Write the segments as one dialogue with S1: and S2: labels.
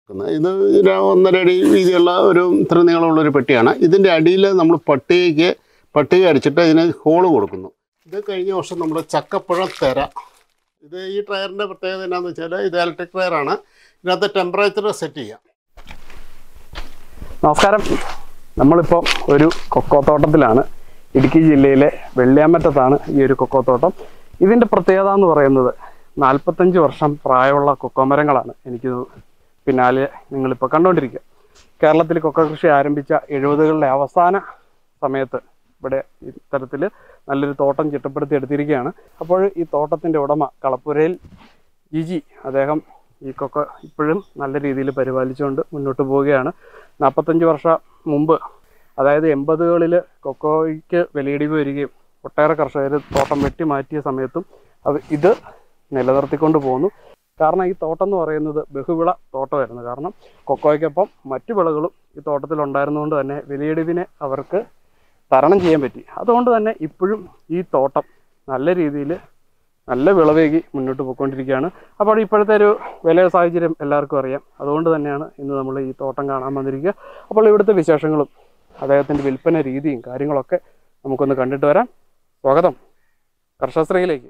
S1: ഇത് ഒരു ഒന്നര അടി വീതിയുള്ള ഒരു ഇത്ര നീളമുള്ള ഒരു പെട്ടിയാണ് ഇതിൻ്റെ അടിയിൽ നമ്മൾ പട്ടികയ്ക്ക് പട്ടിക അടിച്ചിട്ട് ഇതിന് ഹോള് കൊടുക്കുന്നു ഇത് കഴിഞ്ഞ വർഷം നമ്മൾ ചക്കപ്പഴ തെര ഇത് ഈ ടയറിൻ്റെ പ്രത്യേകത എന്നാന്ന് വെച്ചാൽ ഇത് ഇലക്ട്രിക് ടയറാണ് ഇതിനകത്ത് ടെമ്പറേച്ചർ സെറ്റ് ചെയ്യാം
S2: നമസ്കാരം നമ്മളിപ്പോൾ ഒരു കൊക്കോത്തോട്ടത്തിലാണ് ഇടുക്കി ജില്ലയിലെ വെള്ളിയാമറ്റത്താണ് ഈ ഒരു കൊക്കോത്തോട്ടം ഇതിൻ്റെ പ്രത്യേകത എന്ന് പറയുന്നത് നാൽപ്പത്തഞ്ച് വർഷം പ്രായമുള്ള കൊക്കോ മരങ്ങളാണ് എനിക്ക് പിന്നാലെ നിങ്ങളിപ്പോൾ കണ്ടുകൊണ്ടിരിക്കുക കേരളത്തിൽ കൊക്കോ കൃഷി ആരംഭിച്ച എഴുപതുകളുടെ അവസാന സമയത്ത് ഇവിടെ ഇത്തരത്തിൽ നല്ലൊരു തോട്ടം ചിട്ടപ്പെടുത്തി എടുത്തിരിക്കുകയാണ് അപ്പോൾ ഈ തോട്ടത്തിൻ്റെ ഉടമ കളപ്പുരയിൽ ജിജി അദ്ദേഹം ഈ കൊക്കോ ഇപ്പോഴും നല്ല രീതിയിൽ പരിപാലിച്ചുകൊണ്ട് മുന്നോട്ട് പോവുകയാണ് നാൽപ്പത്തഞ്ച് വർഷം മുമ്പ് അതായത് എൺപതുകളിൽ കൊക്കോയ്ക്ക് വിലയിടിവ് വരികയും ഒട്ടേറെ കർഷകർ തോട്ടം വെട്ടി മാറ്റിയ സമയത്തും അത് ഇത് നിലനിർത്തിക്കൊണ്ട് പോകുന്നു കാരണം ഈ തോട്ടം എന്ന് പറയുന്നത് ബഹുവിള തോട്ടമായിരുന്നു കാരണം കൊക്കോയ്ക്കൊപ്പം മറ്റു വിളകളും ഈ തോട്ടത്തിൽ ഉണ്ടായിരുന്നുകൊണ്ട് തന്നെ വിലയിടിവിനെ അവർക്ക് തരണം ചെയ്യാൻ പറ്റി അതുകൊണ്ട് തന്നെ ഇപ്പോഴും ഈ തോട്ടം നല്ല രീതിയിൽ നല്ല വിളവേകി മുന്നോട്ട് പോയിക്കൊണ്ടിരിക്കുകയാണ് അപ്പോൾ ഇപ്പോഴത്തെ ഒരു വില സാഹചര്യം എല്ലാവർക്കും അറിയാം അതുകൊണ്ട് തന്നെയാണ് ഇന്ന് നമ്മൾ ഈ തോട്ടം കാണാൻ വന്നിരിക്കുക അപ്പോൾ ഇവിടുത്തെ വിശേഷങ്ങളും അദ്ദേഹത്തിൻ്റെ വിൽപ്പന രീതിയും കാര്യങ്ങളൊക്കെ നമുക്കൊന്ന് കണ്ടിട്ട് വരാം സ്വാഗതം കർഷകശ്രീയിലേക്ക്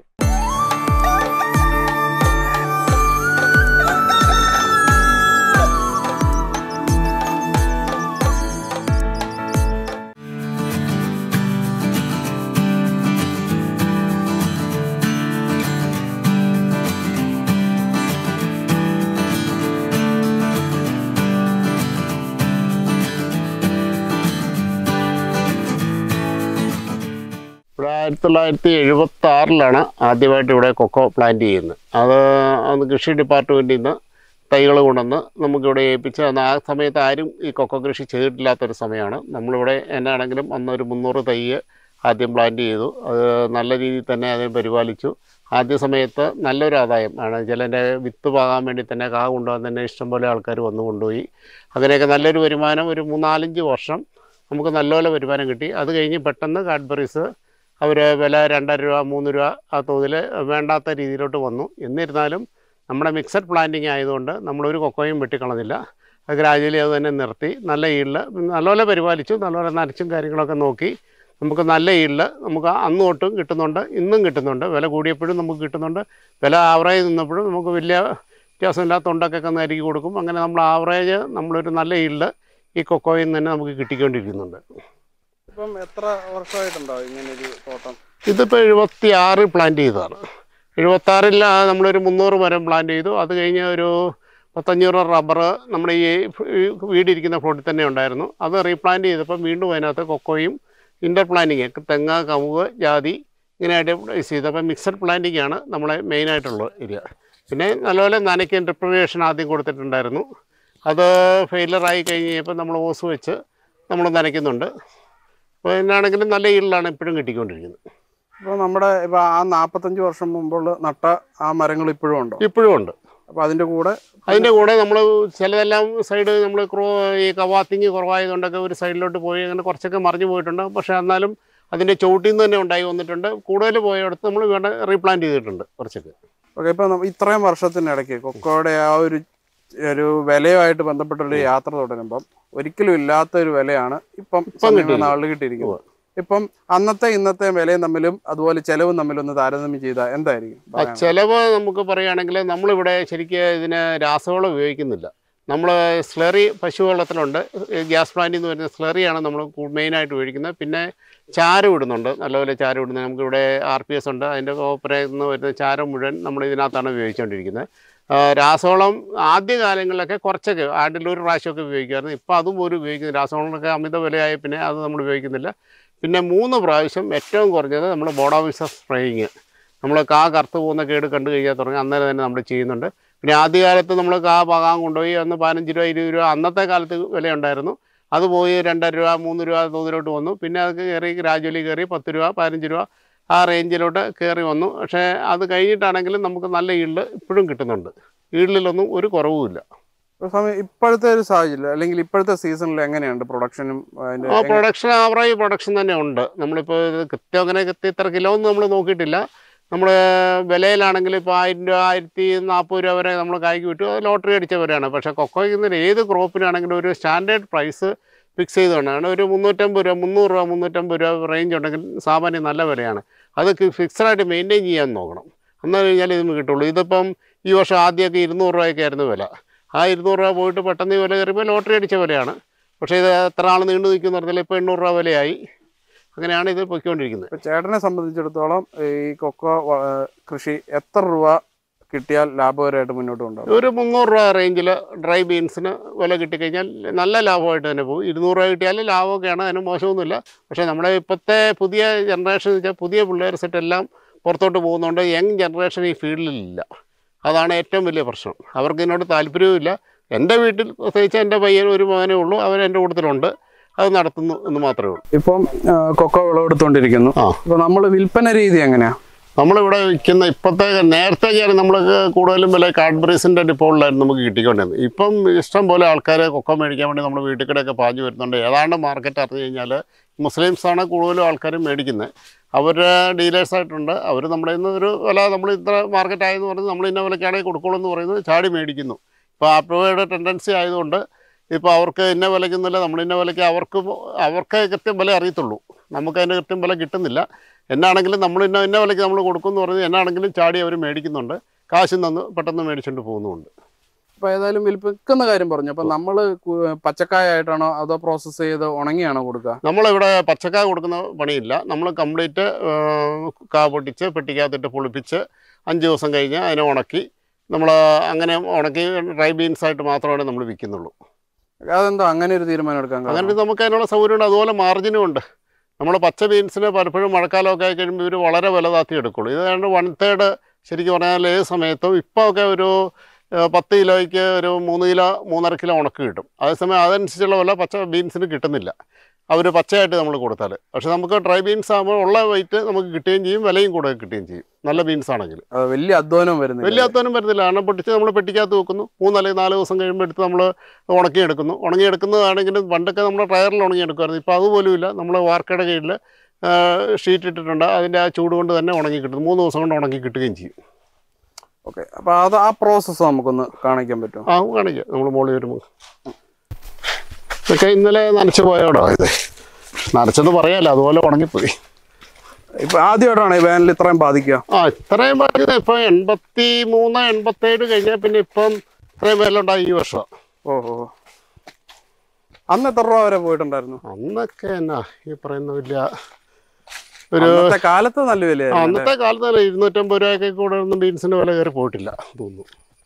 S1: ഇവിടെ ആയിരത്തി തൊള്ളായിരത്തി എഴുപത്തി ആറിലാണ് ആദ്യമായിട്ട് ഇവിടെ കൊക്കോ പ്ലാന്റ് ചെയ്യുന്നത് അത് അന്ന് കൃഷി ഡിപ്പാർട്ട്മെൻറ്റിൽ നിന്ന് തൈകൾ കൊണ്ടുവന്ന് നമുക്കിവിടെ ഏൽപ്പിച്ച് അന്ന് ആ സമയത്ത് ആരും ഈ കൊക്കോ കൃഷി ചെയ്തിട്ടില്ലാത്തൊരു സമയമാണ് നമ്മളിവിടെ എന്നാണെങ്കിലും അന്ന് ഒരു മുന്നൂറ് തൈ ആദ്യം പ്ലാന്റ് ചെയ്തു അത് നല്ല രീതിയിൽ തന്നെ അതിനെ പരിപാലിച്ചു ആദ്യ സമയത്ത് നല്ലൊരു ആദായം ആണ് ചിലൻ്റെ വിത്ത് പാകാൻ വേണ്ടി തന്നെ കാ കൊണ്ടുപോകാൻ തന്നെ ഇഷ്ടംപോലെ ആൾക്കാർ വന്നു കൊണ്ടുപോയി അങ്ങനെയൊക്കെ നല്ലൊരു വരുമാനം ഒരു മൂന്നാലഞ്ച് വർഷം നമുക്ക് നല്ലപോലെ വരുമാനം കിട്ടി അത് കഴിഞ്ഞ് പെട്ടെന്ന് കാഡ്ബറീസ് അവർ വില രണ്ടര രൂപ മൂന്ന് രൂപ ആ തോതിൽ വേണ്ടാത്ത രീതിയിലോട്ട് വന്നു എന്നിരുന്നാലും നമ്മുടെ മിക്സഡ് പ്ലാന്റിങ് ആയതുകൊണ്ട് നമ്മളൊരു കൊക്കോയും വെട്ടിക്കളഞ്ഞില്ല അത് ഗ്രാജുവലി അത് തന്നെ നിർത്തി നല്ല ഈളിൽ നല്ലപോലെ പരിപാലിച്ചു നല്ലപോലെ നനച്ചും കാര്യങ്ങളൊക്കെ നോക്കി നമുക്ക് നല്ല ഈളിൽ നമുക്ക് അന്ന് തൊട്ടും കിട്ടുന്നുണ്ട് ഇന്നും കിട്ടുന്നുണ്ട് വില കൂടിയപ്പോഴും നമുക്ക് കിട്ടുന്നുണ്ട് വില ആവറേജ് നിന്നപ്പോഴും നമുക്ക് വലിയ വ്യത്യാസമില്ലാത്ത തൊണ്ടൊക്കെ നരുക്കി കൊടുക്കും അങ്ങനെ നമ്മൾ ആവറേജ് നമ്മളൊരു നല്ല ഈളിൽ ഈ കൊക്കോയിൽ നിന്ന് തന്നെ നമുക്ക് കിട്ടിക്കൊണ്ടിരിക്കുന്നുണ്ട്
S2: ഇപ്പം എത്ര വർഷമായിട്ടുണ്ടാവും ഇങ്ങനെ ഒരു തോട്ടം
S1: ഇതിപ്പോൾ എഴുപത്തി ആറിൽ പ്ലാന്റ് ചെയ്തതാണ് എഴുപത്താറിൽ നമ്മളൊരു മുന്നൂറ് മരം പ്ലാന്റ് ചെയ്തു അത് കഴിഞ്ഞ് ഒരു പത്തഞ്ഞൂറ് റബ്ബർ നമ്മുടെ ഈ ഈ വീടിരിക്കുന്ന ഫ്ലോട്ടിൽ തന്നെ ഉണ്ടായിരുന്നു അത് റീപ്ലാന്റ് ചെയ്തപ്പോൾ വീണ്ടും അതിനകത്ത് കൊക്കോയും ഇൻ്റർ പ്ലാന്റിങ് തെങ്ങ് കമുക് ജാതി ഇങ്ങനെയായിട്ട് പ്ലേസ് ചെയ്ത് അപ്പോൾ മിക്സഡ് പ്ലാന്റിംഗ് ആണ് നമ്മളെ മെയിനായിട്ടുള്ള ഏരിയ പിന്നെ നല്ലപോലെ നനയ്ക്കും ട്രിപ്രിവേഷൻ ആദ്യം കൊടുത്തിട്ടുണ്ടായിരുന്നു അത് ഫെയിലറായി കഴിഞ്ഞ് കഴിഞ്ഞപ്പോൾ നമ്മൾ ഓസ് വെച്ച് നമ്മൾ നനയ്ക്കുന്നുണ്ട് അപ്പോൾ എന്നാണെങ്കിലും നല്ല ഈളിലാണ് ഇപ്പോഴും കിട്ടിക്കൊണ്ടിരിക്കുന്നത്
S2: ഇപ്പോൾ നമ്മുടെ ഇപ്പോൾ ആ നാൽപ്പത്തഞ്ച് വർഷം മുമ്പുള്ള നട്ട ആ മരങ്ങൾ ഇപ്പോഴും ഉണ്ടോ
S1: ഇപ്പോഴും ഉണ്ട്
S2: അപ്പോൾ അതിൻ്റെ കൂടെ
S1: അതിൻ്റെ കൂടെ നമ്മൾ ചിലതെല്ലാം സൈഡ് നമ്മൾ ക്രോ ഈ കവാത്തിങ് കുറവായതുകൊണ്ടൊക്കെ ഒരു സൈഡിലോട്ട് പോയി അങ്ങനെ കുറച്ചൊക്കെ മറിഞ്ഞു പോയിട്ടുണ്ട് പക്ഷേ എന്നാലും അതിൻ്റെ ചുവട്ടിൽ നിന്ന് തന്നെ ഉണ്ടായി വന്നിട്ടുണ്ട് കൂടുതൽ പോയടുത്ത് നമ്മൾ വേണ്ട റീപ്ലാന്റ് ചെയ്തിട്ടുണ്ട് കുറച്ചൊക്കെ
S2: ഓക്കെ ഇപ്പോൾ ഇത്രയും വർഷത്തിനിടയ്ക്ക് കൊക്കോയുടെ ആ ഒരു ഒരു വിലയുമായിട്ട് ബന്ധപ്പെട്ടൊരു യാത്ര തുടരുമ്പം ഒരിക്കലും ഇല്ലാത്ത ഒരു വിലയാണ് ഇപ്പം സമീപ നാളിൽ കിട്ടിയിരിക്കുന്നത് ഇപ്പം അന്നത്തെ ഇന്നത്തെ വിലയും തമ്മിലും അതുപോലെ ചെലവും തമ്മിലും ഒന്ന് താരതമ്യം ചെയ്താൽ എന്തായിരിക്കും
S1: ആ ചിലവ് നമുക്ക് പറയുകയാണെങ്കിൽ നമ്മളിവിടെ ശരിക്കും ഇതിന് രാസവളം ഉപയോഗിക്കുന്നില്ല നമ്മൾ സ്ലറി പശുവെള്ളത്തിലുണ്ട് ഗ്യാസ് പ്ലാന്റിൽ നിന്ന് വരുന്ന സ്ലറിയാണ് നമ്മൾ മെയിനായിട്ട് ഉപയോഗിക്കുന്നത് പിന്നെ ചാരം ഇടുന്നുണ്ട് നല്ലപോലെ ചാരം ഇടുന്നത് നമുക്കിവിടെ ആർ പി എസ് ഉണ്ട് അതിൻ്റെ ഓപ്പറയിൽ നിന്ന് വരുന്ന ചാരം മുഴുവൻ നമ്മൾ ഇതിനകത്താണ് ഉപയോഗിച്ചുകൊണ്ടിരിക്കുന്നത് ആ, രാസവളം ആദ്യ കാലങ്ങളിലൊക്കെ കുറച്ചൊക്കെ ആണ്ടിൽ ഒരു പ്രാവശ്യമൊക്കെ ഉപയോഗിക്കുമായിരുന്നു ഇപ്പോൾ അതും പോലും ഉപയോഗിക്കുന്നില്ല രാസവളമൊക്കെ അമിത വിലയായ പിന്നെ അത് നമ്മൾ ഉപയോഗിക്കുന്നില്ല പിന്നെ മൂന്ന് പ്രാവശ്യം ഏറ്റവും കുറഞ്ഞത് നമ്മൾ ബോഡാവിസ സ്പ്രേയിങ് നമ്മൾ കാ കറുത്ത് പോകുന്ന കേട് കണ്ടു കഴിഞ്ഞാൽ തുടങ്ങി അന്നേരം തന്നെ നമ്മൾ ചെയ്യുന്നുണ്ട് പിന്നെ ആദ്യകാലത്ത് നമ്മൾ കാ പാകാൻ കൊണ്ടുപോയി അന്ന് പതിനഞ്ച് രൂപ ഇരുപത് രൂപ അന്നത്തെ കാലത്ത് വിലയുണ്ടായിരുന്നു അത് പോയി രണ്ടര രൂപ മൂന്ന് രൂപ തോതിലോട്ട് വന്നു പിന്നെ അത് കയറി ഗ്രാജുവലി കയറി പത്ത് രൂപ പതിനഞ്ച് രൂപ ആ റേഞ്ചിലോട്ട് കയറി വന്നു പക്ഷേ അത് കഴിഞ്ഞിട്ടാണെങ്കിലും നമുക്ക് നല്ല ഈൾഡ് ഇപ്പോഴും കിട്ടുന്നുണ്ട് ഈൾഡിലൊന്നും ഒരു കുറവുമില്ല
S2: ഇപ്പൊ സമയം ഇപ്പോഴത്തെ ഒരു സാഹചര്യം അല്ലെങ്കിൽ ഇപ്പോഴത്തെ സീസണിൽ എങ്ങനെയുണ്ട് പ്രൊഡക്ഷനും അതിന്റെ
S1: ആ പ്രൊഡക്ഷൻ ആവറേജ് പ്രൊഡക്ഷൻ തന്നെ ഉണ്ട് നമ്മളിപ്പോൾ ഇത് കൃത്യം അങ്ങനെ കൃത്യം ഇത്ര കിലോ ഒന്നും നമ്മൾ നോക്കിയിട്ടില്ല നമ്മൾ വിലയിലാണെങ്കിൽ ഇപ്പോൾ ആയിരം രൂപ ആയിരത്തി നാൽപ്പത് രൂപ വരെ നമ്മൾ കായ്ക്ക് വിട്ടു അത് ലോട്ടറി അടിച്ചവരാണ് പക്ഷേ കൊക്കോയ്ക്ക് നിന്ന് ഏത് ക്രോപ്പിനാണെങ്കിലും ഒരു സ്റ്റാൻഡേർഡ് പ്രൈസ് ഫിക്സ് ചെയ്തുകൊണ്ടാണ് ഒരു മുന്നൂറ്റമ്പത് രൂപ മുന്നൂറ് രൂപ മുന്നൂറ്റമ്പത് രൂപ റേഞ്ച് ഉണ്ടെങ്കിൽ സാമാന്യം നല്ല വിലയാണ് അത് ഫിക്സഡായിട്ട് മെയിൻറ്റെയിൻ ചെയ്യാൻ നോക്കണം എന്നാൽ കഴിഞ്ഞാൽ ഇത് കിട്ടുള്ളൂ ഇതിപ്പം ഈ വർഷം ആദ്യമൊക്കെ ഇരുന്നൂറ് രൂപയൊക്കെ ആയിരുന്നു വില ആ ഇരുന്നൂറ് രൂപ പോയിട്ട് പെട്ടെന്ന് ഈ വില കയറിയപ്പോൾ ലോട്ടറി അടിച്ച വിലയാണ് പക്ഷേ ഇത് എത്ര നാൾ നീണ്ടു നിൽക്കുമെന്ന് പറഞ്ഞാൽ ഇപ്പോൾ എണ്ണൂറ് രൂപ വിലയായി അങ്ങനെയാണ് ഇത് പൊയ്ക്കൊണ്ടിരിക്കുന്നത്
S2: ഇപ്പൊ ചേട്ടനെ സംബന്ധിച്ചിടത്തോളം ഈ കൊക്കോ വ- കൃഷി എത്ര രൂപ കിട്ടിയാൽ ലാഭകരമായിട്ട് മുന്നോട്ട് കൊണ്ടുപോകും
S1: ഒരു മുന്നൂറ് രൂപ റേഞ്ചിൽ ഡ്രൈ ബീൻസിന് വില കിട്ടിക്കഴിഞ്ഞാൽ നല്ല ലാഭമായിട്ട് തന്നെ പോകും ഇരുന്നൂറ് രൂപ കിട്ടിയാൽ ലാഭമൊക്കെയാണ് അതിന് മോശമൊന്നുമില്ല പക്ഷേ നമ്മുടെ ഇപ്പോഴത്തെ പുതിയ ജനറേഷൻ എന്ന് വെച്ചാൽ പുതിയ പിള്ളേർ സെറ്റ് എല്ലാം പുറത്തോട്ട് പോകുന്നുണ്ട് യങ് ജനറേഷൻ ഈ ഫീൽഡിലില്ല അതാണ് ഏറ്റവും വലിയ പ്രശ്നം അവർക്ക് ഇതിനോട് താല്പര്യവുമില്ല എൻ്റെ വീട്ടിൽ പ്രത്യേകിച്ച് എൻ്റെ പയ്യൻ ഒരു മകനേ ഉള്ളൂ അവൻ എൻ്റെ കൂട്ടത്തിലുണ്ട് അത് നടത്തുന്നു എന്ന് മാത്രമേ ഉള്ളൂ
S2: ഇപ്പം ആ, കൊക്കോ വിളവെടുത്തോണ്ടിരിക്കുന്നു
S1: ആ
S2: അപ്പൊ നമ്മൾ വിൽപ്പന രീതി എങ്ങനെയാ
S1: നമ്മളിവിടെ വിൽക്കുന്ന ഇപ്പോഴത്തെ നേരത്തെ ഞാൻ നമ്മൾ കൂടുതലും വില കാഡ്ബറീസിൻ്റെ ഡിപ്പോളിലായിരുന്നു നമുക്ക് കിട്ടിക്കൊണ്ടിരുന്നത് ഇപ്പം ഇഷ്ടം പോലെ ആൾക്കാർ കൊക്ക മേടിക്കാൻ വേണ്ടി നമ്മുടെ വീട്ടിൽ കൂടെയൊക്കെ പാഞ്ഞു വരുന്നുണ്ട് ഏതാണ്ട് മാർക്കറ്റ് അറിഞ്ഞു കഴിഞ്ഞാൽ മുസ്ലിംസാണ് കൂടുതലും ആൾക്കാർ മേടിക്കുന്നത് അവർ ഡീലേഴ്സായിട്ടുണ്ട് അവർ നമ്മുടെ നിന്ന് ഒരു വില നമ്മൾ ഇത്ര മാർക്കറ്റ് ആയെന്ന് പറഞ്ഞ് നമ്മൾ ഇന്ന വിലക്കാണെങ്കിൽ കൊടുക്കുള്ളൂ എന്ന് പറയുന്നത് ചാടി മേടിക്കുന്നു ഇപ്പോൾ ആപ്രോയുടെ ടെൻഡൻസി ആയതുകൊണ്ട് ഇപ്പോൾ അവർക്ക് ഇന്ന വിലയ്ക്കൊന്നുമില്ല നമ്മൾ ഇന്ന വിലയ്ക്ക് അവർക്ക് അവർക്ക് കൃത്യം വില അറിയത്തുള്ളൂ നമുക്ക് അതിൻ്റെ കൃത്യം വില കിട്ടുന്നില്ല എന്നാണെങ്കിലും നമ്മൾ ഇന്ന ഇന്ന വിലയ്ക്ക് നമ്മൾ കൊടുക്കുമെന്ന് പറഞ്ഞ് എന്നാണെങ്കിലും ചാടി അവർ മേടിക്കുന്നുണ്ട് കാശും തന്ന് പെട്ടെന്ന് മേടിച്ചുകൊണ്ട് പോകുന്നുമുണ്ട്
S2: അപ്പൊ ഏതായാലും വിൽപ്പിക്കുന്ന കാര്യം പറഞ്ഞു അപ്പൊ നമ്മള് കു- പച്ചക്കായ ആയിട്ടാണോ അതോ പ്രോസസ്സ് ചെയ്ത് ഉണങ്ങിയാണോ കൊടുക്കുക
S1: നമ്മളിവിടെ പച്ചക്കായ കൊടുക്കുന്ന പണിയില്ല നമ്മൾ കംപ്ലീറ്റ് കാ പൊട്ടിച്ച് പെട്ടിക്കകത്തിട്ട് പൊളിപ്പിച്ച് അഞ്ച് ദിവസം കഴിഞ്ഞ് അതിനെ ഉണക്കി നമ്മൾ അങ്ങനെ ഉണക്കി ഡ്രൈ ബീൻസ് ആയിട്ട് മാത്രമാണ് നമ്മൾ വിൽക്കുന്നുള്ളൂ
S2: അതെന്തോ അങ്ങനെ ഒരു തീരുമാനം എടുക്കാൻ കാരണം?
S1: അങ്ങനെ നമുക്ക് അതിനുള്ള സൗകര്യമുണ്ട് അതുപോലെ മാർജിനും ഉണ്ട് നമ്മൾ പച്ച ബീൻസിന് പലപ്പോഴും മഴക്കാലമൊക്കെ ആയി കഴിയുമ്പോൾ ഇവർ വളരെ വില താത്തി എടുക്കുള്ളൂ ഇത് ഏതാണ്ട് വൺ തേർഡ് ശരിക്കും പറഞ്ഞാൽ ഏത് സമയത്തും ഇപ്പോൾ ഒക്കെ ഒരു ഏഹ്, പത്ത് കിലോയ്ക്ക് ഒരു മൂന്ന് കിലോ മൂന്നര കിലോ ഉണക്ക് കിട്ടും അതേസമയം അതനുസരിച്ചുള്ള വില പച്ച ബീൻസിന് കിട്ടുന്നില്ല അവർ പച്ചയായിട്ട് നമ്മൾ കൊടുത്താൽ പക്ഷേ നമുക്ക് ഡ്രൈ ബീൻസ് ആകുമ്പോൾ ഉള്ള വെയിറ്റ് നമുക്ക് കിട്ടുകയും ചെയ്യും വിലയും കൂടെ കിട്ടുകയും ചെയ്യും നല്ല ബീൻസ് ആണെങ്കിൽ
S2: അത് വലിയ അധ്വാനം വരുന്നില്ല
S1: വലിയ അധ്വാനം വരുന്നില്ല കാരണം പൊട്ടിച്ച് നമ്മൾ പെട്ടിക്കകത്ത് വെക്കുന്നു മൂന്നല്ലെങ്കിൽ നാല് ദിവസം കഴിയുമ്പോൾ എടുത്ത് നമ്മൾ ഉണക്കിയെടുക്കുന്നു ഉണങ്ങിയെടുക്കുന്നതാണെങ്കിലും പണ്ടൊക്കെ നമ്മൾ ടയറിൽ ഉണങ്ങിയെടുക്കുമായിരുന്നു ഇപ്പോൾ അതുപോലും ഇല്ല നമ്മൾ വാർക്കയുടെ കീഴിൽ ഷീറ്റ് ഇട്ടിട്ടുണ്ട് അതിൻ്റെ ആ ചൂട് കൊണ്ട് തന്നെ ഉണങ്ങി കിട്ടും മൂന്ന് ദിവസം കൊണ്ട് ഉണക്കി കിട്ടുകയും ചെയ്യും
S2: ഓക്കെ അപ്പൊ അത് ആ പ്രോസസ്സ് നമുക്കൊന്ന് കാണിക്കാൻ പറ്റുമോ
S1: ആ കാണിക്കാം നമ്മൾ മോളിൽ വരുമ്പോൾ ഇതൊക്കെ ഇന്നലെ നനച്ച് പോയോടോ ഇത് നനച്ചത് പറയാമല്ലോ അതുപോലെ ഉണങ്ങിപ്പോയി
S2: ഇപ്പൊ ആദ്യമായിട്ടാണ് ഈ വേനൽ ഇത്രയും ബാധിക്കുക
S1: ആ ഇത്രയും പറഞ്ഞത് ഇപ്പം എൺപത്തി മൂന്ന് എൺപത്തേഴ് കഴിഞ്ഞാൽ പിന്നെ ഇപ്പം ഇത്രയും വിലയുണ്ടായി ഈ വർഷം
S2: ഓഹോ അന്ന് എത്ര രൂപ വരെ പോയിട്ടുണ്ടായിരുന്നു
S1: അന്നൊക്കെ എന്നാ ഈ പറയുന്ന വലിയ ഒരു
S2: അന്നത്തെ കാലത്ത് നല്ല
S1: ആ,
S2: വിലയായിരുന്നു
S1: അന്നത്തെ കാലത്ത് ഇരുന്നൂറ്റമ്പത് രൂപയൊക്കെ കൂടെ ഒന്നും ബീൻസിന് വില കയറി പോയിട്ടില്ല തോന്നുന്നു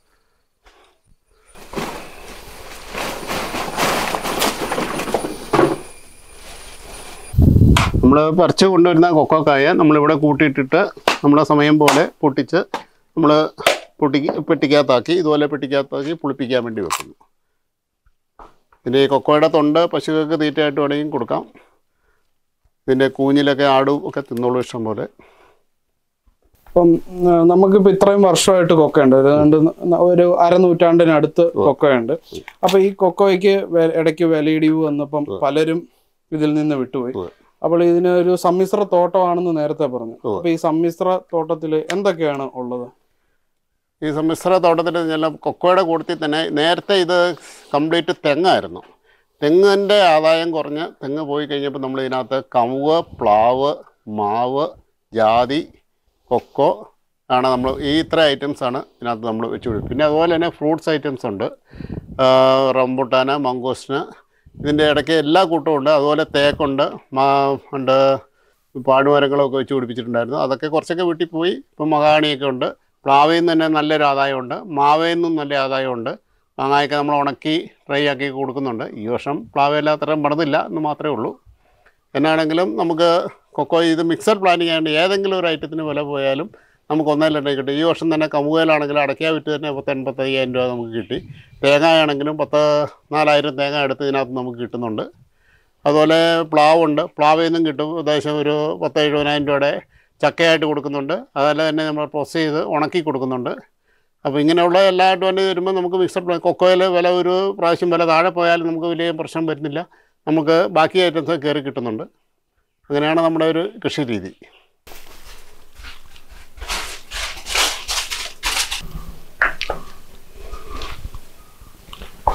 S1: നമ്മൾ പറിച്ച് കൊണ്ടുവരുന്ന കൊക്കോക്കായ നമ്മളിവിടെ കൂട്ടിയിട്ടിട്ട് നമ്മുടെ സമയം പോലെ പൊട്ടിച്ച് നമ്മൾ പൊട്ടി പെട്ടിക്കകത്താക്കി ഇതുപോലെ പെട്ടിക്കകത്താക്കി പുളിപ്പിക്കാൻ വേണ്ടി വെക്കുന്നു പിന്നെ ഈ കൊക്കോയുടെ തൊണ്ട് പശുക്കൾക്ക് തീറ്റയായിട്ട് വേണമെങ്കിൽ കൊടുക്കാം ഇതിൻ്റെ കൂഞ്ഞിലൊക്കെ ആടും ഒക്കെ തിന്നോളൂ ഇഷ്ടം പോലെ
S2: ഇപ്പം ആ, നമുക്കിപ്പോ ഇത്രയും വർഷമായിട്ട് കൊക്കയുണ്ട് ഒരു രണ്ട് ന- ഒരു അരനൂറ്റാണ്ടിനടുത്ത് കൊക്കയുണ്ട് അപ്പൊ ഈ കൊക്കോയ്ക്ക് വെ- ഇടയ്ക്ക് വിലയിടിവ് വന്നപ്പം പലരും ഇതിൽ നിന്ന് വിട്ടുപോയി
S1: ഉവ്വ്.
S2: അപ്പോൾ ഇതിന് ഒരു സമ്മിശ്ര തോട്ടമാണെന്ന് നേരത്തെ പറഞ്ഞു
S1: ഉവ്വ്.
S2: അപ്പൊ ഈ സമ്മിശ്ര തോട്ടത്തിൽ എന്തൊക്കെയാണ് ഉള്ളത്
S1: ഈ സമ്മിശ്ര തോട്ടത്തിൽ ചില കൊക്കോയുടെ കൂട്ടത്തിൽ തന്നെ നേരത്തെ ഇത് കംപ്ലീറ്റ് തെങ്ങായിരുന്നു തെങ്ങിൻ്റെ ആദായം കുറഞ്ഞ് തെങ്ങ് പോയി കഴിഞ്ഞപ്പോൾ നമ്മൾ ഇതിനകത്ത് കവുവ് പ്ലാവ് മാവ് ജാതി കൊക്കോ ആണ് നമ്മൾ ഈ ഇത്ര ഐറ്റംസ് ആണ് ഇതിനകത്ത് നമ്മൾ വെച്ച് പിടിപ്പിക്കുന്നത് പിന്നെ അതുപോലെ തന്നെ ഫ്രൂട്ട്സ് ഐറ്റംസ് ഉണ്ട് ആ, റംബുട്ടാന് മംഗോസ്റ്റിന് ഇതിൻ്റെ ഇടയ്ക്ക് എല്ലാ കൂട്ടവും ഉണ്ട് അതുപോലെ തേക്കുണ്ട് മാ ഉണ്ട് പാടുമരങ്ങളൊക്കെ വെച്ച് പിടിപ്പിച്ചിട്ടുണ്ടായിരുന്നു അതൊക്കെ കുറച്ചൊക്കെ വീട്ടിൽ പോയി ഇപ്പം മഹാണിയൊക്കെ ഉണ്ട് പ്ലാവിൽ നിന്ന് തന്നെ നല്ലൊരു ആദായമുണ്ട് മാവയിൽ നിന്നും നല്ല ആദായമുണ്ട് മാങ്ങായൊക്കെ നമ്മൾ ഉണക്കി ഡ്രൈ ആക്കി കൊടുക്കുന്നുണ്ട് ഈ വർഷം പ്ലാവെല്ലാം അത്രയും പണിതില്ല എന്ന് മാത്രമേ ഉള്ളൂ എന്നാണെങ്കിലും നമുക്ക് കൊക്കോ ഇത് മിക്സഡ് പ്ലാനിങ് ആയതുകൊണ്ട് ഏതെങ്കിലും ഒരു ഐറ്റത്തിന് വില പോയാലും നമുക്ക് ഒന്നേലെണ്ണം കിട്ടും ഈ വർഷം തന്നെ കമുകയിലാണെങ്കിലും അടയ്ക്കാ വിറ്റ് തന്നെ പത്ത് എൺപത്തയ്യായിരം രൂപ നമുക്ക് കിട്ടി തേങ്ങയാണെങ്കിലും പത്ത് നാലായിരം തേങ്ങ എടുത്ത് ഇതിനകത്ത് നമുക്ക് കിട്ടുന്നുണ്ട് അതുപോലെ പ്ലാവുണ്ട് പ്ലാവിൽ നിന്നും കിട്ടും ഏകദേശം ഒരു പത്ത് എഴുപതിനായിരം രൂപയുടെ ചക്കയായിട്ട് കൊടുക്കുന്നുണ്ട് അതുപോലെ തന്നെ നമ്മൾ പ്രോസസ് ചെയ്ത് ഉണക്കി കൊടുക്കുന്നുണ്ട് അപ്പോൾ ഇങ്ങനെയുള്ള എല്ലാ അഡ്വാൻറ്റേജ് വരുമ്പോൾ നമുക്ക് മിക്സഡ് കൊക്കോയിൽ വില ഒരു പ്രാവശ്യം വില താഴെ പോയാലും നമുക്ക് വലിയ പ്രശ്നം വരുന്നില്ല നമുക്ക് ബാക്കി ഐറ്റംസ് കയറി കിട്ടുന്നുണ്ട് അങ്ങനെയാണ് നമ്മുടെ ഒരു കൃഷി രീതി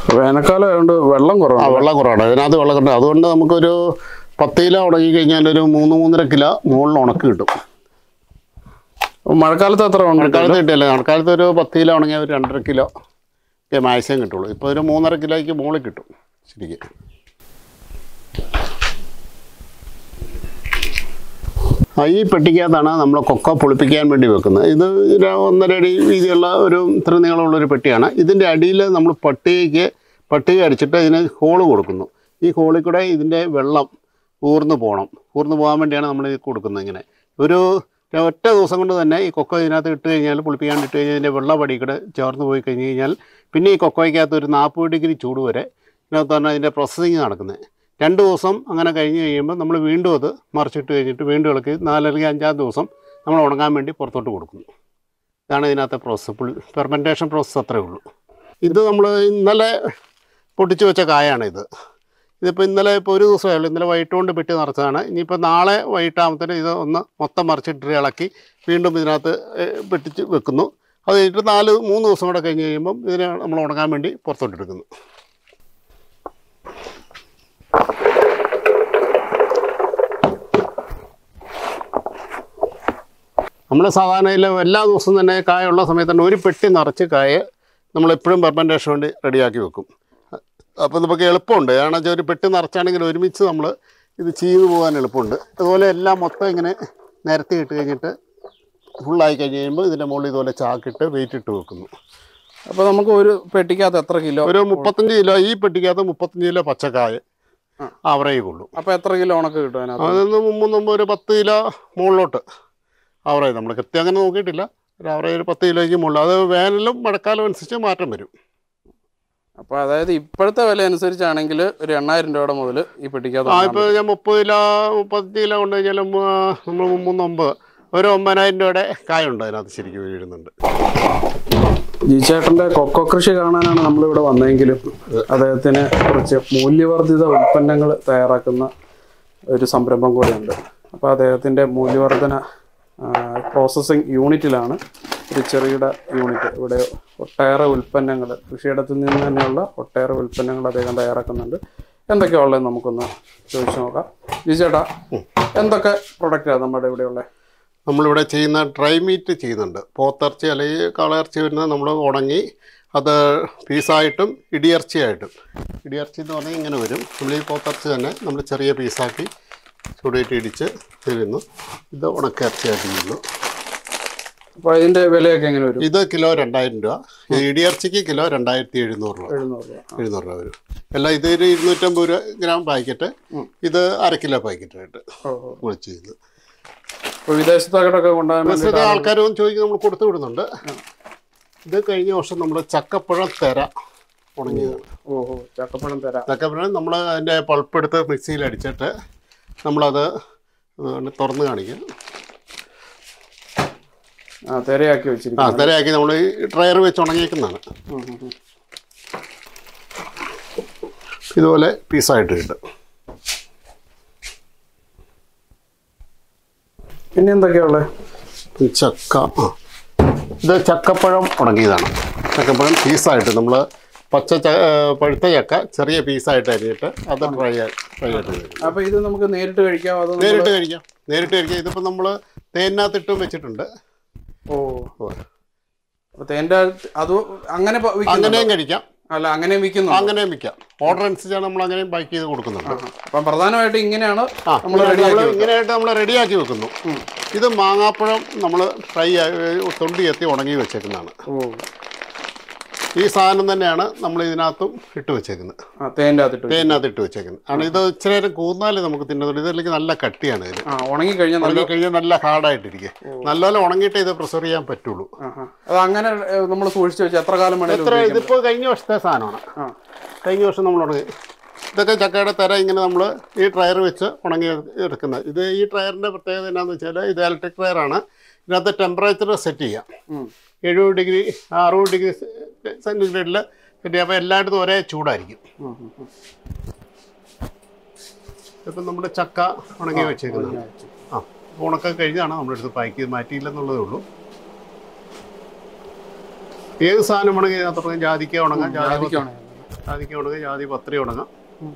S2: വേനൽക്കാലം ആയതുകൊണ്ട് വെള്ളം
S1: ആ
S2: കുറവാണ്
S1: വെള്ളം കുറവാണ് അതിനകത്ത് വെള്ളം കുറവാണ് അതുകൊണ്ട് നമുക്കൊരു പത്ത് കിലോ ഉണങ്ങി കഴിഞ്ഞാൽ ഒരു മൂന്ന് മൂന്നര കിലോ മുകളിൽ ഉണക്ക് കിട്ടും
S2: മഴക്കാലത്ത് എത്ര ഉണ്ട്
S1: മഴക്കാലത്ത് കിട്ടിയല്ലേ മഴക്കാലത്ത് ഒരു പത്ത് കിലോ ഉണങ്ങിയാൽ ഒരു രണ്ടര കിലോ ഒക്കെ മാക്സിമം കിട്ടുള്ളൂ ഇപ്പോൾ ഒരു മൂന്നര കിലോയ്ക്ക് മുകളിൽ കിട്ടും ശരിക്കും ആ, ഈ പെട്ടിക്കകത്താണ് നമ്മൾ കൊക്ക പൊളിപ്പിക്കാൻ വേണ്ടി വെക്കുന്നത് ഇത് ഒരു ഒന്നര അടി വീതിയുള്ള ഒരു ഇത്ര നീളമുള്ള ഒരു പെട്ടിയാണ് ഇതിൻ്റെ അടിയിൽ നമ്മൾ പട്ടികയ്ക്ക് പട്ടിക അടിച്ചിട്ട് ഇതിന് ഹോള് കൊടുക്കുന്നു ഈ ഹോളിൽ കൂടെ ഇതിൻ്റെ വെള്ളം ഊർന്നു പോകണം ഊർന്നു പോകാൻ വേണ്ടിയാണ് നമ്മൾ ഇത് കൊടുക്കുന്നത് ഇങ്ങനെ ഒരു ഒറ്റ ദിവസം കൊണ്ട് തന്നെ ഈ കൊക്ക ഇതിനകത്ത് ഇട്ട് കഴിഞ്ഞാൽ പുളിപ്പിക്കാൻ ഇട്ട് കഴിഞ്ഞാൽ ഇതിൻ്റെ വെള്ളം പടി കൂടെ ചേർന്ന് പോയി കഴിഞ്ഞ് കഴിഞ്ഞാൽ പിന്നെ ഈ കൊക്കോയ്ക്കകത്ത് ഒരു നാൽപ്പത് ഡിഗ്രി ചൂട് വരെ ഇതിനകത്താണ് അതിൻ്റെ പ്രോസസ്സിങ് നടക്കുന്നത് രണ്ട് ദിവസം അങ്ങനെ കഴിഞ്ഞ് കഴിയുമ്പോൾ നമ്മൾ വീണ്ടും അത് മറിച്ചിട്ട് കഴിഞ്ഞിട്ട് വീണ്ടും ഇളക്കി നാലല്ലെങ്കിൽ അഞ്ചാം ദിവസം നമ്മൾ ഉണങ്ങാൻ വേണ്ടി പുറത്തോട്ട് കൊടുക്കുന്നു ഇതാണ് ഇതിനകത്തെ പ്രോസസ്സ് പുൾ ഫെർമെൻറ്റേഷൻ പ്രോസസ്സ് അത്രേ ഉള്ളൂ ഇത് നമ്മൾ ഇന്നലെ പൊട്ടിച്ച് വെച്ച കായാണ് ഇത് ഇതിപ്പോൾ ഇന്നലെ ഇപ്പോൾ ഒരു ദിവസമേ ഉള്ളൂ ഇന്നലെ വൈകിട്ട് കൊണ്ട് പെട്ടി നിറച്ചതാണ് ഇനിയിപ്പോൾ നാളെ വൈകിട്ടാകുമ്പത്തേന് ഇത് ഒന്ന് മൊത്തം മറിച്ചിട്ട് ഇളക്കി വീണ്ടും ഇതിനകത്ത് ഏഹ്, പെട്ടിച്ച് വെക്കുന്നു അത് കഴിഞ്ഞിട്ട് നാല് മൂന്ന് ദിവസം കൂടെ കഴിഞ്ഞ് കഴിയുമ്പം ഇതിനെ നമ്മൾ ഉണങ്ങാൻ വേണ്ടി പുറത്തോട്ട് എടുക്കുന്നു നമ്മൾ സാധാരണ ഇതിൽ എല്ലാ ദിവസവും തന്നെ കായുള്ള സമയത്ത് തന്നെ ഒരു പെട്ടി നിറച്ച് കായ നമ്മളെപ്പോഴും പെർമെൻറ്റേഷൻ വേണ്ടി റെഡിയാക്കി വെക്കും അപ്പോൾ നമുക്ക് എളുപ്പമുണ്ട് കാരണം വെച്ചാൽ ഒരു പെട്ടി നിറച്ചാണെങ്കിൽ ഒരുമിച്ച് നമ്മൾ ഇത് ചെയ്തു പോകാൻ എളുപ്പമുണ്ട് അതുപോലെ എല്ലാം മൊത്തം ഇങ്ങനെ നിരത്തി ഇട്ട് കഴിഞ്ഞിട്ട് ഫുള്ളായി കഴിഞ്ഞ് കഴിയുമ്പോൾ ഇതിൻ്റെ മുകളിൽ ഇതുപോലെ ചാക്കിട്ട് വെയിറ്റ് ഇട്ട് വെക്കുന്നു
S2: അപ്പൊ നമുക്ക് ഒരു പെട്ടിക്കകത്ത് എത്ര കിലോ
S1: ഒരു മുപ്പത്തഞ്ച് കിലോ ഈ പെട്ടിക്കകത്ത് മുപ്പത്തഞ്ച് കിലോ പച്ചക്കായ
S2: ആ.
S1: ആവറേജ് കൊള്ളും
S2: അപ്പൊ എത്ര കിലോ ഉണക്ക് കിട്ടും അതിനകത്ത്
S1: അതിൽ മുമ്പ് മുമ്പ് ഒരു പത്ത് കിലോ മുകളിലോട്ട് ആവറേജ് നമ്മൾ കൃത്യം അങ്ങനെ നോക്കിയിട്ടില്ല ഒരു ആവറേജ് ഒരു പത്ത് കിലോയ്ക്ക് മുകളിൽ അത് വേനലും മഴക്കാലം അനുസരിച്ച് മാറ്റം വരും
S2: അപ്പൊ അതായത് ഇപ്പോഴത്തെ വില അനുസരിച്ചാണെങ്കിൽ ഒരു എണ്ണായിരം രൂപയുടെ മുതൽ ഈ പെട്ടിക്കകത്ത്
S1: ആ
S2: വാങ്ങാൻ
S1: ഇപ്പോൾ ഞാൻ മുപ്പത് കിലോ മുപ്പത്തഞ്ച് കിലോ കൊണ്ട് കഴിഞ്ഞാൽ നമ്മൾ മൂന്നൊമ്പത് ഒരു ഒമ്പതിനായിരം രൂപയുടെ കായുണ്ട് അതിനകത്ത് ശരിക്കും വീഴുന്നുണ്ട്
S2: ജിചേട്ടന്റെ കൊക്കോ കൃഷി കാണാനാണ് നമ്മളിവിടെ വന്നതെങ്കിലും അദ്ദേഹത്തിന് കുറച്ച് മൂല്യവർദ്ധിത ഉൽപ്പന്നങ്ങൾ തയ്യാറാക്കുന്ന ഒരു സംരംഭം കൂടിയുണ്ട് അപ്പോൾ അദ്ദേഹത്തിൻ്റെ മൂല്യവർദ്ധന പ്രോസസ്സിംഗ് യൂണിറ്റിലാണ് ഒരു ചെറുകിട യൂണിറ്റ് ഇവിടെ ഒട്ടേറെ ഉൽപ്പന്നങ്ങൾ കൃഷിയിടത്തിൽ നിന്ന് തന്നെയുള്ള ഒട്ടേറെ ഉൽപ്പന്നങ്ങൾ അദ്ദേഹം തയ്യാറാക്കുന്നുണ്ട് എന്തൊക്കെയാ ഉള്ളത് നമുക്കൊന്ന് ചോദിച്ചു നോക്കാം ജിചേട്ടാ എന്തൊക്കെ പ്രൊഡക്റ്റാണ് നമ്മുടെ ഇവിടെയുള്ള
S1: നമ്മളിവിടെ ചെയ്യുന്ന ഡ്രൈ മീറ്റ് ചെയ്യുന്നുണ്ട് പോത്തിറച്ചി അല്ലെങ്കിൽ കാളയിറച്ചി വരുന്നത് നമ്മൾ ഉണങ്ങി അത് പീസായിട്ടും ഇടിയിറച്ചിയായിട്ടും ഇടിയിറച്ചി എന്ന് പറഞ്ഞാൽ ഇങ്ങനെ വരും നമ്മൾ ഈ പോത്തിറച്ചി തന്നെ നമ്മൾ ചെറിയ പീസാക്കി ചൂടായിട്ട് ഇടിച്ച് തരുന്നു ഇത് ഉണക്കിറച്ചിയായിട്ട് ചെയ്യുന്നു
S2: അപ്പോൾ ഇതിൻ്റെ വിലയൊക്കെ എങ്ങനെ വരും
S1: ഇത് കിലോ രണ്ടായിരം രൂപ ഈ ഇടിയിറച്ചിക്ക് കിലോ രണ്ടായിരത്തി എഴുന്നൂറ് രൂപ
S2: എഴുന്നൂറ് രൂപ
S1: എഴുന്നൂറ് രൂപ വരും എല്ലാം ഇത് ഒരു ഇരുന്നൂറ്റമ്പത് രൂപ ഗ്രാം പാക്കറ്റ് ഇത് അര കിലോ പാക്കറ്റായിട്ട്
S2: ഓ ഓ
S1: നമ്മൾ ചെയ്യുന്നത്
S2: ഇപ്പോൾ വിദേശത്തോട്ടൊക്കെ കൊണ്ടുപോകാൻ വേണ്ടി
S1: ബസ്സിലെ ആൾക്കാരും ചോദിക്കും നമ്മൾ കൊടുത്തു വിടുന്നുണ്ട് ഇത് കഴിഞ്ഞ വർഷം നമ്മൾ ചക്കപ്പഴം തെര ഉണങ്ങിയതാണ്
S2: ഓ ഓ ചക്കപ്പഴം തരാം
S1: ചക്കപ്പഴം നമ്മൾ അതിൻ്റെ പൾപ്പെടുത്ത് മിക്സിയിൽ അടിച്ചിട്ട് നമ്മളത് ഒന്ന് തുറന്ന് കാണിക്കും
S2: ആ തിരയാക്കി
S1: ആ
S2: വെച്ചിരിക്കുന്നു
S1: തെരയാക്കി നമ്മൾ ഈ ഡ്രയർ വെച്ച് ഉണങ്ങിയേക്കുന്നതാണ്
S2: ഉം, ഉം, ഉം.
S1: ഇതുപോലെ പീസായിട്ട് കിട്ടും
S2: പിന്നെ എന്തൊക്കെയാ ഉള്ളത്
S1: ഈ ചക്ക ആ ഇത് ചക്കപ്പഴം ഉണങ്ങിയതാണ് ചക്കപ്പഴം പീസായിട്ട് നമ്മൾ പച്ച ച ഏ, പഴുത്ത ചക്ക ചെറിയ പീസായിട്ട് അരിഞ്ഞിട്ട് അത് ഫ്രൈ ഫ്രൈ ആയിട്ട് തരും
S2: അപ്പൊ ഇത് നമുക്ക് നേരിട്ട് കഴിക്കാം അത് നമ്മള്-
S1: നേരിട്ട് കഴിക്കാം നേരിട്ട് കഴിക്കാം ഇതിപ്പോൾ നമ്മൾ തേനിനകത്തിട്ടും വെച്ചിട്ടുണ്ട്
S2: ഓ അപ്പൊ തേന്റെ അത് അങ്ങനെ പ- വിൽക്കുന്നുണ്ടോ?
S1: അങ്ങനെയും കഴിക്കാം
S2: അല്ല അങ്ങനെ വിൽക്കുന്നു
S1: അങ്ങനെയും വിൽക്കാം ഓർഡർ അനുസരിച്ചാണ് നമ്മൾ അങ്ങനെയും പാക്ക് ചെയ്ത് കൊടുക്കുന്നുണ്ട്
S2: അപ്പം പ്രധാനമായിട്ട് ഇങ്ങനെയാണ്
S1: ആ
S2: നമ്മൾ
S1: നമ്മൾ
S2: റെഡിയാക്കി
S1: ഇങ്ങനെയായിട്ട് നമ്മൾ റെഡിയാക്കി വെക്കുന്നു ഇത് മാങ്ങാപ്പഴം നമ്മൾ ഫ്രൈ തൊണ്ടി എത്തി ഉണങ്ങി വെച്ചേക്കുന്നതാണ്
S2: ഓ
S1: ഈ സാധനം തന്നെയാണ് നമ്മൾ ഇതിനകത്തും ഇട്ട് വെച്ചേക്കുന്നത്
S2: ആ തേന്റെ അകത്തിട്ട് വെച്ച്.
S1: തേനകത്ത് ഇട്ട് വെച്ചേക്കുന്നത് കാരണം ഇത് ഇച്ചിരി നേരം കൂന്നാലേ നമുക്ക് തിന്നുള്ളൂ ഇതല്ലെങ്കിൽ നല്ല കട്ടിയാണ് ഇതിന്
S2: ആ ഉണങ്ങി കഴിഞ്ഞാൽ നല്ല
S1: ഉണങ്ങി കഴിഞ്ഞാൽ നല്ല ഹാർഡായിട്ടിരിക്കും നല്ലപോലെ ഉണങ്ങിയിട്ട് ഇത് പ്രിസർവ് ചെയ്യാൻ പറ്റുള്ളൂ
S2: ആ, ആ. അത് അങ്ങനെ നമ്മൾ സൂക്ഷിച്ചു വെച്ച് എത്ര കാലം വേണേലും
S1: എത്ര
S2: ഉപയോഗിക്കാം.
S1: ഇതിപ്പോൾ കഴിഞ്ഞ വർഷത്തെ സാധനമാണ്
S2: ആ
S1: കഴിഞ്ഞ വർഷം നമ്മൾ ഉണങ്ങി ഇതൊക്കെ ചക്കയുടെ തര ഇങ്ങനെ നമ്മൾ ഈ ടയർ വെച്ച് ഉണങ്ങി എടുക്കുന്നത് ഇത് ഈ ടയറിൻ്റെ പ്രത്യേകത എന്നാന്ന് വെച്ചാൽ ഇത് ഇലക്ട്രിക് ടയറാണ് ഇതിനകത്ത് ടെമ്പറേച്ചർ സെറ്റ് ചെയ്യാം
S2: ഉം.
S1: എഴുപത് ഡിഗ്രി അറുപത് ഡിഗ്രി സെൻറ്റിഗ്രേഡിൽ സെറ്റ് ചെയ്യാം അപ്പോൾ എല്ലായിടത്തും ഒരേ ചൂടായിരിക്കും
S2: ഉം, ഉം, ഉം.
S1: ഇപ്പം നമ്മുടെ ചക്ക ഉണങ്ങി വെച്ചേക്കുന്നത് ആ ഉണക്കം കഴിഞ്ഞാണ് നമ്മളെടുത്ത് പാക്ക് ചെയ്ത് മാറ്റിയില്ലെന്നുള്ളതേ ഉള്ളൂ ഏത് സാധനം ഉണങ്ങി അതിനകത്ത് ജാതിക്ക ഉണങ്ങാം ജാതിക്ക
S2: ജാതിക്കാണ്.
S1: ജാതിക്ക ഉണങ്ങാം ജാതി പത്രി ഉണങ്ങാം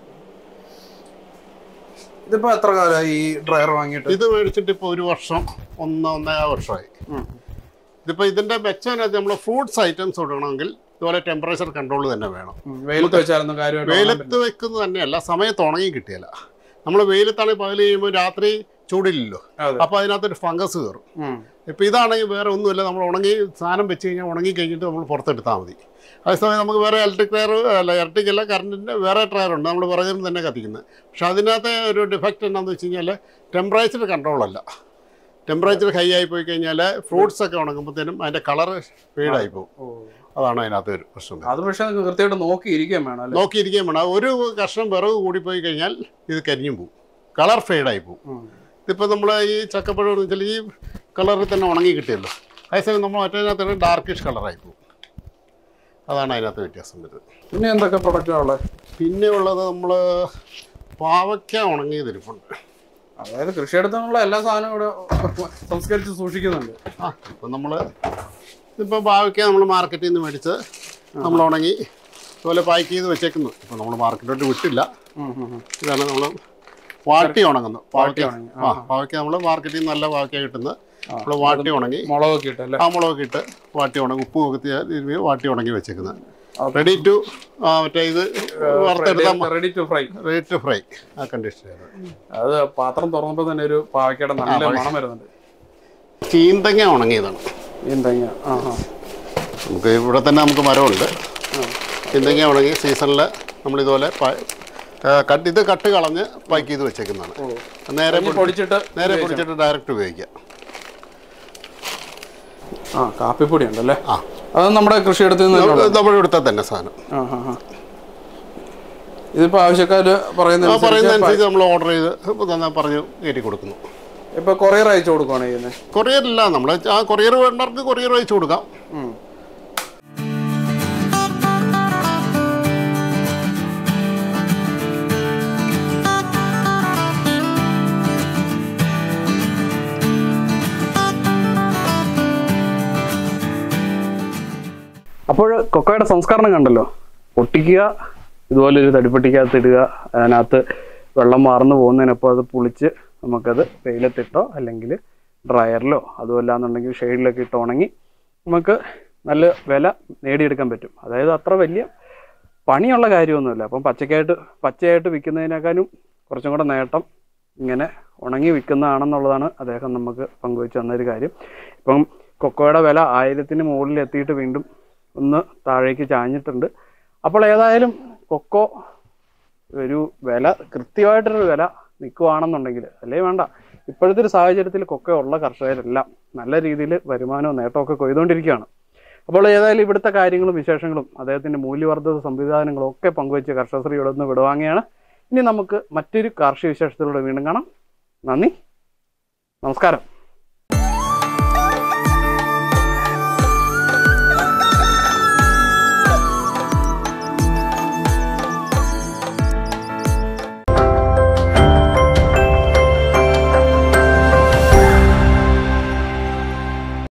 S2: ഇതിപ്പോ എത്ര കാലമായി ഈ ഡ്രയർ വാങ്ങിയിട്ട്
S1: ഇത് മേടിച്ചിട്ട് ഇപ്പോൾ ഒരു വർഷം ഒന്ന് ഒന്നര വർഷമായി
S2: ഉം.
S1: ഇതിപ്പോൾ ഇതിൻ്റെ മെച്ചം നമ്മൾ ഫ്രൂട്ട്സ് ഐറ്റംസ് കൊടുക്കണമെങ്കിൽ ഇതുപോലെ ടെമ്പറേച്ചർ കൺട്രോൾ തന്നെ വേണം
S2: ഉം. വെയിലത്ത് വെച്ചാലൊന്നും കാര്യമായിട്ട് ഉണങ്ങാൻ
S1: വെയിലത്ത് വെക്കുന്നത് തന്നെയല്ല സമയത്ത് ഉണങ്ങി കിട്ടിയല്ല നമ്മൾ വെയിലത്താണെങ്കിൽ പകൽ ചെയ്യുമ്പോൾ രാത്രി ചൂടില്ലല്ലോ
S2: അതെ.
S1: അപ്പോൾ അതിനകത്തൊരു ഫംഗസ് കയറും
S2: ഉം.
S1: ഇപ്പോൾ ഇതാണെങ്കിൽ വേറെ ഒന്നുമില്ല നമ്മൾ ഉണങ്ങി സാധനം വെച്ച് കഴിഞ്ഞാൽ ഉണങ്ങി കഴിഞ്ഞിട്ട് നമ്മൾ പുറത്തെടുത്താൽ മതി അതേസമയം നമുക്ക് വേറെ ഇലക്ട്രിക് ടയർ അല്ല ഇലക്ട്രിക് അല്ല കറണ്ടിൻ്റെ വേറെ ടയർ ഉണ്ട് നമ്മൾ പുറകിൽ നിന്ന് തന്നെ കത്തിക്കുന്നത് പക്ഷെ അതിനകത്തെ ഒരു ഡിഫക്റ്റ് എന്താണെന്ന് വെച്ച് കഴിഞ്ഞാൽ ടെമ്പറേച്ചർ കൺട്രോൾ അല്ല ടെമ്പറേച്ചർ ഹൈ ആയി പോയി കഴിഞ്ഞാൽ ഫ്രൂട്ട്സ് ഒക്കെ ഉണങ്ങുമ്പോഴത്തേനും അതിൻ്റെ കളർ ഫീഡായി പോകും
S2: ഓ.
S1: അതാണ് അതിനകത്ത് ഒരു പ്രശ്നം
S2: അത് പക്ഷെ കൃത്യമായിട്ട് നോക്കി ഇരിക്കാൻ വേണം അല്ലേ
S1: നോക്കിയിരിക്കുകയും വേണം ഒരു കഷ്ണം വിറക് കൂടിപ്പോയി കഴിഞ്ഞാൽ ഇത് കരിഞ്ഞും പോകും കളർ ഫെയ്ഡായി പോകും
S2: ഉം.
S1: ഇതിപ്പോൾ നമ്മൾ ഈ ചക്കപ്പഴം എന്ന് വെച്ചാൽ ഈ കളറിൽ തന്നെ ഉണങ്ങി കിട്ടിയല്ലോ അതേസമയം നമ്മൾ മറ്റേതിനകത്ത് ഡാർക്കിഷ് കളറായി പോകും അതാണ് അതിനകത്ത് വ്യത്യാസം വരുന്നത്
S2: പിന്നെ എന്തൊക്കെ പ്രൊഡക്റ്റാണ് ഉള്ളത്
S1: പിന്നെ ഉള്ളത് നമ്മൾ പാവയ്ക്ക ഉണങ്ങിയതിരിപ്പുണ്ട്
S2: അതായത് കൃഷിയിടത്തിനുള്ള എല്ലാ സാധനവും ഇവിടെ സംസ്കരിച്ച് സൂക്ഷിക്കുന്നുണ്ട്
S1: ആ ഇപ്പം നമ്മൾ ഇപ്പോൾ പാവയ്ക്ക നമ്മൾ മാർക്കറ്റിൽ നിന്ന് മേടിച്ച് നമ്മൾ ഉണങ്ങി അതുപോലെ പാക്ക് ചെയ്ത് വെച്ചേക്കുന്നു ഇപ്പം നമ്മൾ മാർക്കറ്റിലോട്ട് വിട്ടില്ല
S2: ഉം, ഉം, ഉം.
S1: ഇതാണ് നമ്മൾ വാട്ടി ഉണങ്ങുന്നത് പാവയ്ക്ക
S2: ഉണങ്ങി,
S1: ആ പാവയ്ക്ക നമ്മൾ മാർക്കറ്റിൽ നിന്ന് നല്ല പാവയ്ക്ക കിട്ടുന്നത് നമ്മൾ വാട്ടി ഉണങ്ങി
S2: മുളകൊക്കെ ഇട്ടല്ലേ
S1: ആ മുളകൊക്കെ ഇട്ട് വാട്ടി ഉണങ്ങി ഉപ്പ് കുത്തി വാട്ടി ഉണങ്ങി വെച്ചേക്കുന്നത് റെഡി ടു മറ്റേ ഇത് വറുത്തെടുത്താൽ
S2: ready to fry
S1: ready to fry ആ കണ്ടീഷൻ
S2: അത് പാത്രം തുറന്നപ്പോൾ തന്നെ ഒരു പാവയ്ക്കയുടെ നല്ല മണം വരുന്നുണ്ട്
S1: ചീന്തങ്ങ ഉണങ്ങിയതാണ്
S2: എന്തെങ്ങ ആ ആ
S1: നമുക്ക് ഇവിടെ തന്നെ നമുക്ക് മരമുണ്ട് ചീന്തങ്ങ ഉണങ്ങി സീസണിൽ നമ്മളിതുപോലെ പ- ആ, കട്ട് ഇത് കട്ട് കളഞ്ഞ് പാക്ക് ചെയ്ത് വെച്ചേക്കുന്നതാണ് നേരെ
S2: ഇനി പൊടിച്ചിട്ട്
S1: നേരെ പൊടിച്ചിട്ട് ഡയറക്റ്റ് ഉപയോഗിക്കാം
S2: ആ കാപ്പിപ്പൊടി ഉണ്ടല്ലേ
S1: ആ
S2: അത് നമ്മുടെ കൃഷിയിടത്തിൽ നിന്ന് തന്നെ ഉള്ളത്.
S1: നമ്മുടെ ഇവിടുത്തെ തന്നെ സാധനം
S2: ആ ആ ആ ഇതിപ്പോ ആവശ്യക്കാര്
S1: ആ
S2: പറയുന്ന
S1: പറയുന്ന അനുസരിച്ച് നമ്മൾ ഓർഡർ ചെയ്ത് തന്നെ പറഞ്ഞ് കയറ്റി കൊടുക്കുന്നു
S2: ഇപ്പൊ കൊറിയർ അയച്ചു കൊടുക്കുവാണ് ചെയ്യുന്നത്
S1: കൊറിയറില്ല നമ്മൾ ആ കൊറിയർ വേണ്ടവർക്ക് കൊറിയർ അയച്ചു കൊടുക്കാം
S2: അപ്പോൾ കൊക്കോയുടെ സംസ്കരണം കണ്ടല്ലോ പൊട്ടിക്കുക ഇതുപോലെ ഒരു തടിപ്പെട്ടിക്കകത്ത് ഇടുക അതിനകത്ത് വെള്ളം വാർന്നു പോകുന്നതിനൊപ്പം അത് പുളിച്ച് നമുക്കത് വെയിലത്തിട്ടോ അല്ലെങ്കിൽ ഡ്രയറിലോ അതുമല്ലാന്നുണ്ടെങ്കിൽ ഷെയ്ഡിലൊക്കെ ഇട്ട് ഉണങ്ങി നമുക്ക് നല്ല വില നേടിയെടുക്കാൻ പറ്റും അതായത് അത്ര വലിയ പണിയുള്ള കാര്യമൊന്നുമില്ല അപ്പം പച്ചക്കായിട്ട് പച്ചയായിട്ട് വിൽക്കുന്നതിനേക്കാളും കുറച്ചും കൂടെ നേട്ടം ഇങ്ങനെ ഉണങ്ങി വിൽക്കുന്നതാണെന്നുള്ളതാണ് അദ്ദേഹം നമുക്ക് പങ്കുവെച്ച് തന്നൊരു കാര്യം ഇപ്പം കൊക്കോയുടെ വില ആയിരത്തിന് മുകളിൽ എത്തിയിട്ട് വീണ്ടും ഒന്ന് താഴേക്ക് ചാഞ്ഞിട്ടുണ്ട് അപ്പോൾ ഏതായാലും കൊക്കോ ഒരു വില കൃത്യമായിട്ടൊരു വില നിൽക്കുവാണെന്നുണ്ടെങ്കിൽ അല്ലേ വേണ്ട ഇപ്പോഴത്തെ ഒരു സാഹചര്യത്തിൽ കൊക്കോ ഉള്ള കർഷകരെല്ലാം നല്ല രീതിയിൽ വരുമാനവും നേട്ടമൊക്കെ കൊയ്തുകൊണ്ടിരിക്കുകയാണ് അപ്പോൾ ഏതായാലും ഇവിടുത്തെ കാര്യങ്ങളും വിശേഷങ്ങളും അദ്ദേഹത്തിൻ്റെ മൂല്യവർദ്ധിത സംവിധാനങ്ങളും ഒക്കെ പങ്കുവെച്ച് കർഷകശ്രീയോട് ഒന്ന് വിടുവാങ്ങുകയാണ് ഇനി നമുക്ക് മറ്റൊരു കാർഷിക വിശേഷത്തിലൂടെ വീണ്ടും കാണാം നന്ദി നമസ്കാരം